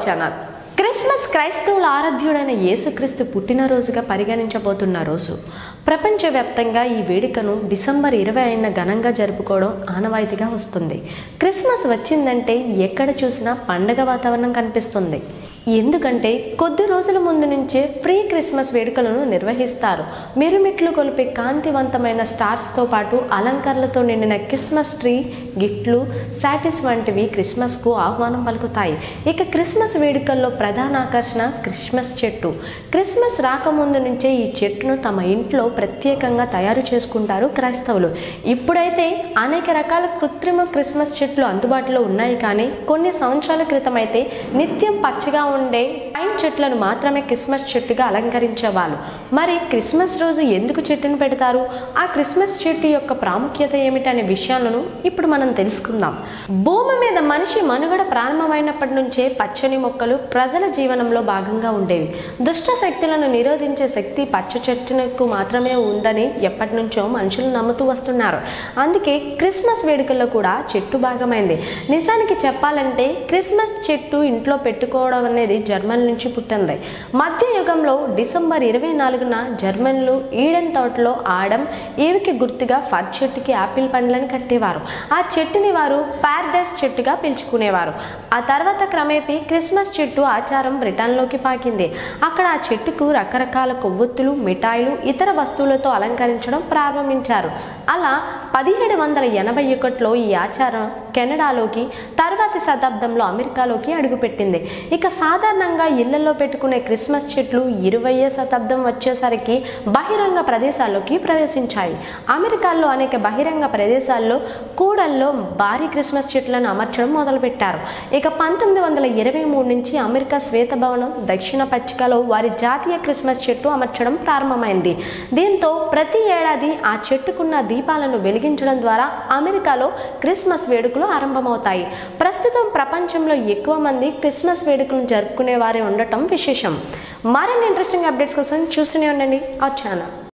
channel Christmas క్రైస్తవుల ఆరాధ్యుడైన యేసుక్రీస్తు పుట్టినరోజుగా పరిగణించబోతున్న రోజు ప్రపంచవ్యాప్తంగా ఈ వేడుకను డిసెంబర్ ఇరవై ఐదున ఘనంగా జరుపుకోవడం ఆనవాయితీగా వస్తుంది క్రిస్మస్ వచ్చిందంటే ఎక్కడ చూసినా పండగ వాతావరణం కనిపిస్తుంది ఎందుకంటే కొద్ది రోజుల ముందు నుంచే ప్రీ క్రిస్మస్ వేడుకలను నిర్వహిస్తారు మిరుమిట్లు కొలిపే కాంతివంతమైన స్టార్స్తో పాటు అలంకరణలతో నిండిన క్రిస్మస్ ట్రీ గిఫ్ట్లు సాటిస్ వంటివి క్రిస్మస్కు ఆహ్వానం పలుకుతాయి ఇక క్రిస్మస్ వేడుకల్లో ప్రధాన ఆకర్షణ క్రిస్మస్ చెట్టు క్రిస్మస్ రాకముందు నుంచే ఈ చెట్టును తమ ఇంట్లో ప్రత్యేకంగా తయారు చేసుకుంటారు క్రైస్తవులు ఇప్పుడైతే అనేక రకాల కృత్రిమ క్రిస్మస్ చెట్లు అందుబాటులో ఉన్నాయి కానీ కొన్ని సంవత్సరాల క్రితం అయితే నిత్యం పచ్చగా ఉండే పైన్ చెట్లను మాత్రమే క్రిస్మస్ చెట్టుగా అలంకరించేవాళ్ళు మరి క్రిస్మస్ రోజు ఎందుకు చెట్టును పెడతారు ఆ క్రిస్మస్ చెట్టు యొక్క ప్రాముఖ్యత ఏమిటనే విషయాలను ఇప్పుడు మనం తెలుసుకుందాం భూమి మీద మనిషి మనుగడ ప్రారంభమైనప్పటి నుంచే పచ్చని మొక్కలు ప్రజల జీవనంలో భాగంగా ఉండేవి దుష్ట శక్తులను నిరోధించే శక్తి పచ్చ చెట్టుకు మాత్రమే ఉందని ఎప్పటి నుంచో మనుషులు నమ్ముతూ వస్తున్నారు అందుకే క్రిస్మస్ వేడుకల్లో కూడా చెట్టు భాగమైంది నిజానికి చెప్పాలంటే క్రిస్మస్ చెట్టు ఇంట్లో పెట్టుకోవడం అనేది జర్మన్ నుంచి పుట్టింది మధ్య యుగంలో డిసెంబర్ ఇరవై నాలుగున జర్మన్లు ఈడెన్ తోటలో ఆడం ఈవికి గుర్తుగా ఫర్ చెట్టుకి ఆపిల్ పండ్లను కట్టేవారు ఆ చెట్టుని వారు పారడైస్ చెట్టుగా పిలుచుకునేవారు ఆ తర్వాత క్రమేపీ క్రిస్మస్ చెట్టు ఆచారం బ్రిటన్లోకి పాకింది అక్కడ ఆ చెట్టుకు రకరకాల కొవ్వొత్తులు మిఠాయిలు ఇతర వస్తువులతో అలంకరించడం ప్రారంభించారు అలా పదిహేడు వందల ఎనభై ఒకటిలో ఈ ఆచారం కెనడాలోకి తర్వాతి శతాబ్దంలో అమెరికాలోకి అడుగుపెట్టింది ఇక సాధారణంగా ఇళ్లలో పెట్టుకునే క్రిస్మస్ చెట్లు ఇరవయో శతాబ్దం వచ్చేసరికి బహిరంగ ప్రదేశాల్లోకి ప్రవేశించాయి అమెరికాలో అనేక బహిరంగ ప్రదేశాల్లో కూడల్లో భారీ క్రిస్మస్ చెట్లను అమర్చడం మొదలుపెట్టారు ఇక పంతొమ్మిది వందల ఇరవై మూడు నుంచి అమెరికా శ్వేత భవనం దక్షిణ పచ్చికలో వారి జాతీయ క్రిస్మస్ చెట్టు అమర్చడం ప్రారంభమైంది దీంతో ప్రతి ఏడాది ఆ చెట్టుకున్న దీపాలను వెలిగించడం ద్వారా అమెరికాలో క్రిస్మస్ వేడుకలు ఆరంభమవుతాయి ప్రస్తుతం ప్రపంచంలో ఎక్కువ మంది క్రిస్మస్ వేడుకలను జరుపుకునే వారే ఉండటం విశేషం మరిన్ని ఇంట్రెస్టింగ్ అప్డేట్స్ కోసం చూస్తూనే ఉండండి ఆ ఛానల్